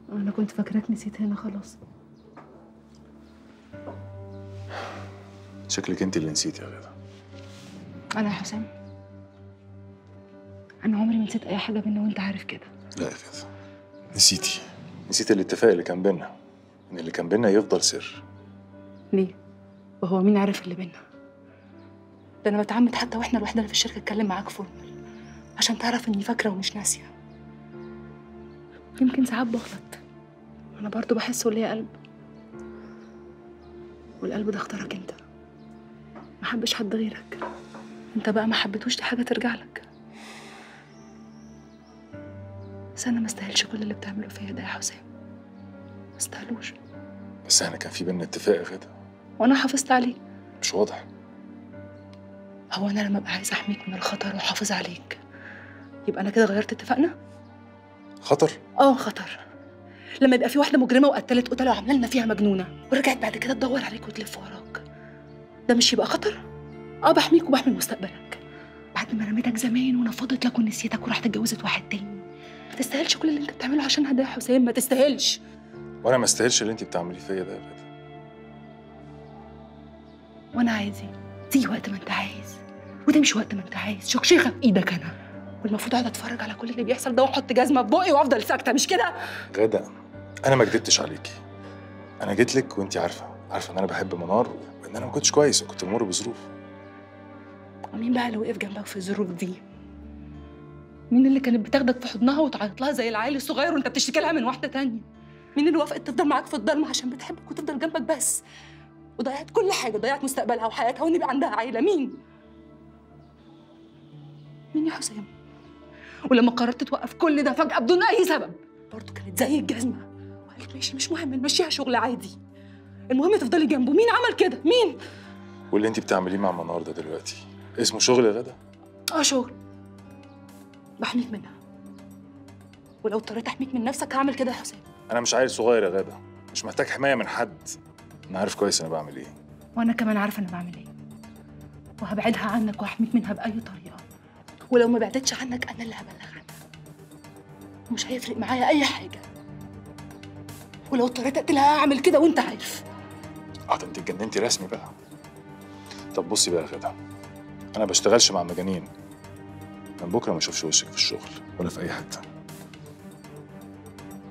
انا كنت فاكراك نسيت هنا خلاص شكلك انت اللي نسيتي يا غدا انا يا حسام انا عمري ما نسيت اي حاجه بينا وانت عارف كده لا يا غدا نسيتي نسيت الاتفاق اللي كان بينا ان اللي كان بينا يفضل سر ليه وهو مين عارف اللي بينا ده انا بتعمد حتى واحنا لوحدنا في الشركه اتكلم معاك فورمال عشان تعرف اني فاكره ومش ناسيه يمكن ساعات بغلط انا برضو بحس وليا قلب والقلب ده اختارك انت ما حبش حد غيرك انت بقى ما حبيتوش دي حاجه ترجع لك بس انا ما استاهلش كل اللي بتعمله فيا ده يا حسام ما استاهلوش بس احنا كان في بينا اتفاق يا غدا وانا حافظت عليه مش واضح هو انا لما ابقى عايزه احميك من الخطر واحافظ عليك يبقى انا كده غيرت اتفاقنا خطر اه خطر لما يبقى في واحده مجرمه وقتلت قتله وعامله لنا فيها مجنونه ورجعت بعد كده تدور عليك وتلف وراك ده مش يبقى خطر اه بحميك وبحمي مستقبلك بعد ما رميتك زمان ونفضت لك ونسيتك ورحت اتجوزت واحد تاني ما تستاهلش كل اللي انت بتعمله عشانها ده يا حسام ما تستاهلش وانا ما استاهلش اللي انت بتعمليه فيا ده يا غدا وانا عادي تيجي وقت ما انت عايز وتمشي وقت ما انت عايز شخشيخه في ايدك انا والمفروض اقعد اتفرج على كل اللي بيحصل ده واحط جزمه في بقي وافضل ساكته مش كده غدا انا ما كدبتش عليكي انا جيت لك وانت عارفه عارفه ان انا بحب منار وان انا ما كنتش كويس وكنت بمر بظروف ومين بقى اللي وقف جنبك في الظروف دي مين اللي كانت بتاخدك في حضنها وتعيط لها زي العيل الصغير وانت بتشتكي لها من واحده تانية مين اللي وافقت تفضل معاك في الضلمه عشان بتحبك وتفضل جنبك بس وضيعت كل حاجه ضيعت مستقبلها وحياتها وان يبقى عندها عيله مين مين يا حسام ولما قررت توقف كل ده فجاه بدون اي سبب برضه كانت زي الجزمه وقالت ماشي مش مهم نمشيها شغل عادي المهم تفضلي جنبه مين عمل كده مين واللي انت بتعمليه مع منار ده دلوقتي اسمه شغل يا غدا اه شغل بحميك منها ولو اضطريت احميك من نفسك هعمل كده يا حسام انا مش عيل صغير يا غدا مش محتاج حمايه من حد انا عارف كويس انا بعمل ايه وانا كمان عارفه انا بعمل ايه وهبعدها عنك واحميك منها باي طريقه ولو ما بعدتش عنك انا اللي هبلغ عنها ومش هيفرق معايا اي حاجه ولو اضطريت اقتلها هعمل كده وانت عارف اه ده انت اتجننتي رسمي بقى طب بصي بقى يا غدا انا بشتغلش مع مجانين من بكره ما اشوفش وشك في الشغل ولا في اي حته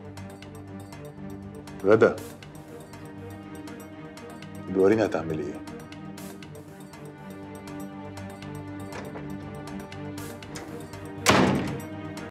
غدا بيوريني هتعملي ايه